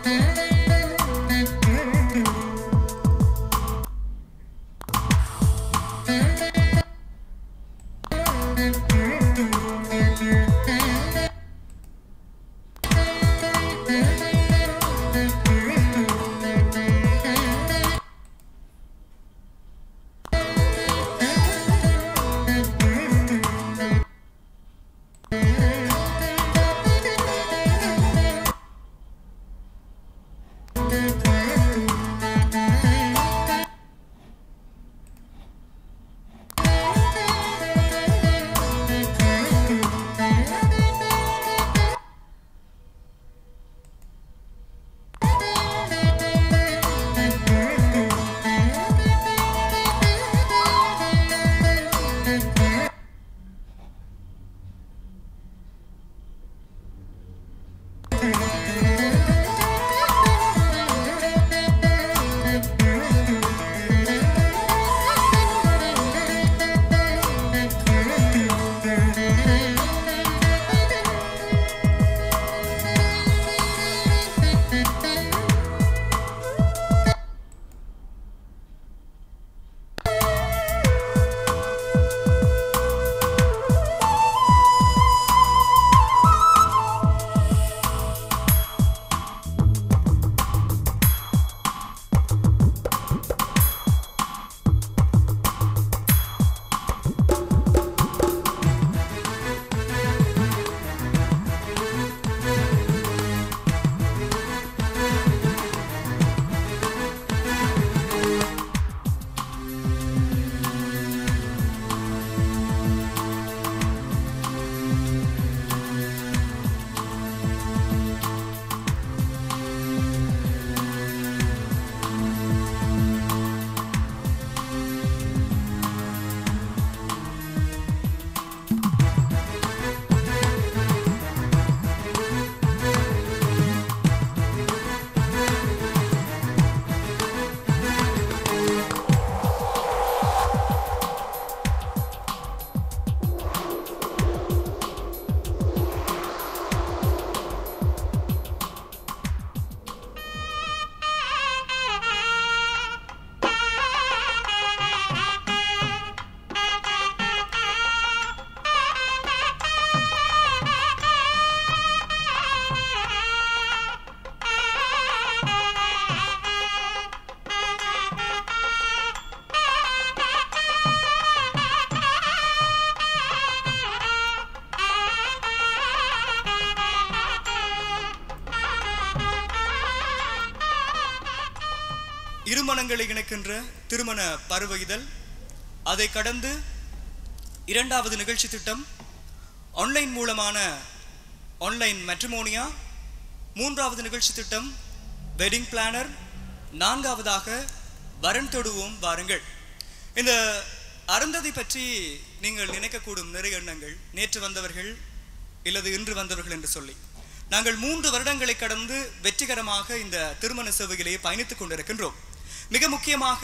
திருமணங்களை இணைக்கின்ற திருமண பருவ இதழ் அதை கடந்து இரண்டாவது நிகழ்ச்சி திட்டம் ஆன்லைன் மூலமான ஆன்லைன் மேட்ரிமோனியா மூன்றாவது நிகழ்ச்சி திட்டம் வெட்டிங் பிளானர் நான்காவதாக வரன் தொடுவோம் வாருங்கள் இந்த அருந்ததி பற்றி நீங்கள் நினைக்கக்கூடும் நிறைய எண்ணங்கள் நேற்று வந்தவர்கள் இல்லது இன்று வந்தவர்கள் என்று சொல்லி நாங்கள் மூன்று வருடங்களை கடந்து வெற்றிகரமாக இந்த திருமண சேவையிலே பயணித்துக் கொண்டிருக்கின்றோம் மிக முக்கியமாக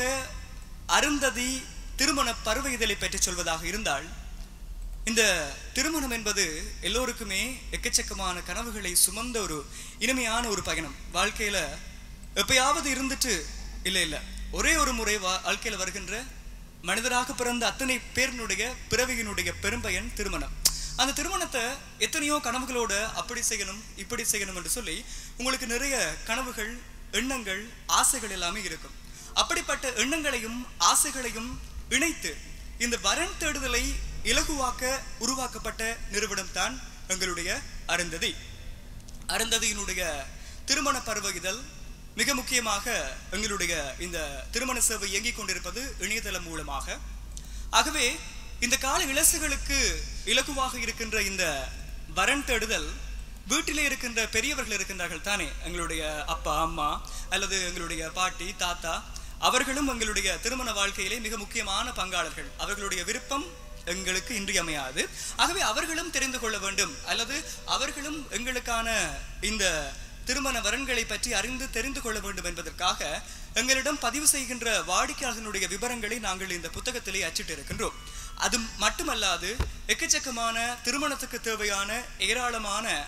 அருந்ததி திருமண பருவ இதழை பற்றி சொல்வதாக இருந்தால் இந்த திருமணம் என்பது எல்லோருக்குமே எக்கச்சக்கமான கனவுகளை சுமந்த ஒரு இனிமையான ஒரு பயணம் வாழ்க்கையில எப்பயாவது இருந்துட்டு இல்லை இல்லை ஒரே ஒரு முறை வா- வாழ்க்கையில வருகின்ற மனிதராக பிறந்த அத்தனை பேரினுடைய பிறவியினுடைய பெரும்பயன் திருமணம் அந்த திருமணத்தை எத்தனையோ கனவுகளோட அப்படி செய்யணும் இப்படி செய்யணும் என்று சொல்லி உங்களுக்கு நிறைய கனவுகள் எண்ணங்கள் ஆசைகள் எல்லாமே இருக்கும் அப்படிப்பட்ட எண்ணங்களையும் ஆசைகளையும் இணைத்து இந்த வரன் தேடுதலை இலகுவாக்க உருவாக்கப்பட்ட நிறுவனம் தான் எங்களுடைய அருந்ததி அருந்ததியினுடைய திருமண பருவ இதழ் மிக முக்கியமாக எங்களுடைய இந்த திருமண சேவை இயங்கிக் கொண்டிருப்பது இணையதளம் மூலமாக ஆகவே இந்த கால இளசுகளுக்கு இலகுவாக இருக்கின்ற இந்த வரன் தேடுதல் வீட்டிலே இருக்கின்ற பெரியவர்கள் இருக்கின்றார்கள் தானே எங்களுடைய அப்பா அம்மா அல்லது எங்களுடைய பாட்டி தாத்தா அவர்களும் எங்களுடைய திருமண வாழ்க்கையிலே மிக முக்கியமான பங்காளர்கள் அவர்களுடைய விருப்பம் எங்களுக்கு இன்றியமையாது ஆகவே அவர்களும் தெரிந்து கொள்ள வேண்டும் அல்லது அவர்களும் எங்களுக்கான இந்த திருமண வரன்களை பற்றி அறிந்து தெரிந்து கொள்ள வேண்டும் என்பதற்காக எங்களிடம் பதிவு செய்கின்ற வாடிக்கையாளர்களுடைய விவரங்களை நாங்கள் இந்த புத்தகத்திலே அச்சிட்டு இருக்கின்றோம் அது மட்டுமல்லாது எக்கச்சக்கமான திருமணத்துக்கு தேவையான ஏராளமான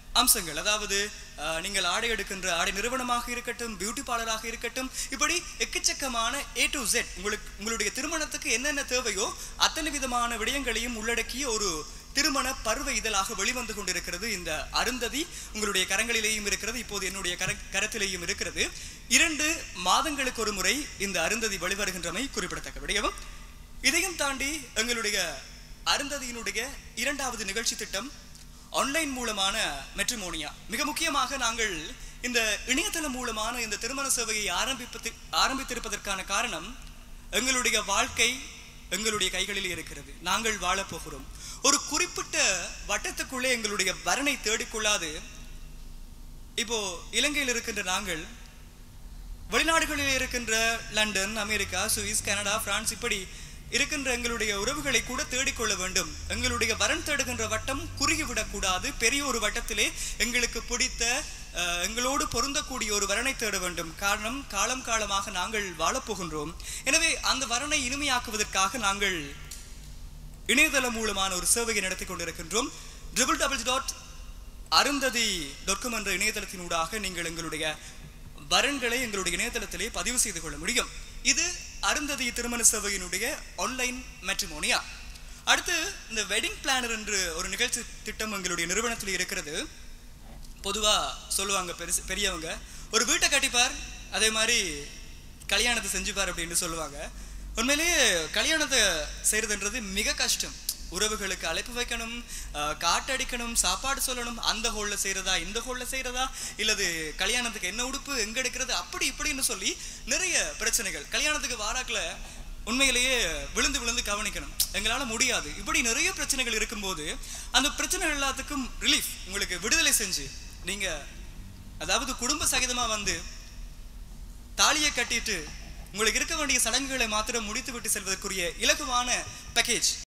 அம்சங்கள் அதாவது அஹ், நீங்கள் ஆடை எடுக்கின்ற ஆடை நிறுவனமாக இருக்கட்டும் பியூட்டி பார்லராக இருக்கட்டும் இப்படி எக்கச்சக்கமான ஏ டு Z உங்களுக்கு உங்களுடைய திருமணத்துக்கு என்னென்ன தேவையோ அத்தனை விதமான விடயங்களையும் உள்ளடக்கிய ஒரு திருமண பருவ இதழாக வெளிவந்து கொண்டிருக்கிறது இந்த அருந்ததி உங்களுடைய கரங்களிலேயும் இருக்கிறது இப்போது என்னுடைய கர கரத்திலேயும் இருக்கிறது இரண்டு மாதங்களுக்கு ஒரு முறை இந்த அருந்ததி வெளிவருகின்றமை குறிப்பிடத்தக்க விடயம் இதையும் தாண்டி எங்களுடைய அருந்ததியினுடைய இரண்டாவது நிகழ்ச்சி திட்டம் ஆன்லைன் மூலமான மெட்ரிமோனியா மிக முக்கியமாக நாங்கள் இந்த இணையதளம் மூலமான இந்த திருமண சேவையை ஆரம்பிப்பது ஆரம்பித்திருப்பதற்கான காரணம் எங்களுடைய வாழ்க்கை எங்களுடைய கைகளில் இருக்கிறது நாங்கள் வாழப் போகிறோம் ஒரு குறிப்பிட்ட வட்டத்துக்குள்ளே எங்களுடைய வரனை தேடிக்கொள்ளாது இப்போ இலங்கையில் இருக்கின்ற நாங்கள் வெளிநாடுகளில் இருக்கின்ற London America Swiss Canada France இப்படி இருக்கின்ற எங்களுடைய உறவுகளை கூட தேடிக்கொள்ள வேண்டும் எங்களுடைய வரன் தேடுகின்ற வட்டம் குறுகிவிடக்கூடாது பெரிய ஒரு வட்டத்திலே எங்களுக்கு பிடித்த அஹ், எங்களோடு பொருந்தக்கூடிய ஒரு வரனை தேட வேண்டும் காரணம் காலம் காலமாக நாங்கள் வாழப்போகின்றோம் எனவே அந்த வரனை இனிமையாக்குவதற்காக நாங்கள் இணையதளம் மூலமான ஒரு சேவையை நடத்தி கொண்டிருக்கின்றோம் triple double dot Arundhati dot com என்ற இணையதளத்தினூடாக நீங்கள் எங்களுடைய வரன்களை எங்களுடைய இணையதளத்திலே பதிவு செய்து கொள்ள முடியும் இது அருந்ததி திருமண சேவையினுடைய ஆன்லைன் மேட்ரிமோனியா அடுத்து இந்த வெட்டிங் பிளானர் என்று ஒரு நிகழ்ச்சி திட்டம் எங்களுடைய நிறுவனத்தில் இருக்கிறது பொதுவா சொல்லுவாங்க பெருசு பெரியவங்க ஒரு வீட்டை கட்டிப்பார் அதே மாதிரி கல்யாணத்தை செஞ்சுப்பார் அப்படின்னு சொல்லுவாங்க உண்மையிலேயே கல்யாணத்தை செய்யறதுன்றது மிக கஷ்டம் உறவுகளுக்கு அழைப்பு வைக்கணும் ஆஹ், காட்டடிக்கணும் சாப்பாடு சொல்லணும் அந்த ஹோல்ல செய்யறதா இந்த ஹோல்ல செய்யறதா இல்லது கல்யாணத்துக்கு என்ன உடுப்பு எங்க எடுக்கிறது அப்படி இப்படின்னு சொல்லி நிறைய பிரச்சனைகள் கல்யாணத்துக்கு வாராக்குல உண்மையிலேயே விழுந்து விழுந்து கவனிக்கணும் எங்களால முடியாது இப்படி நிறைய பிரச்சனைகள் இருக்கும்போது அந்த பிரச்சனை எல்லாத்துக்கும் ரிலீஃப் உங்களுக்கு விடுதலை செஞ்சு நீங்க அதாவது குடும்ப சகிதமா வந்து தாலியை கட்டிட்டு உங்களுக்கு இருக்க வேண்டிய சடங்குகளை மாத்திரம் முடித்து விட்டு செல்வதற்குரிய இலகுவான பேக்கேஜ்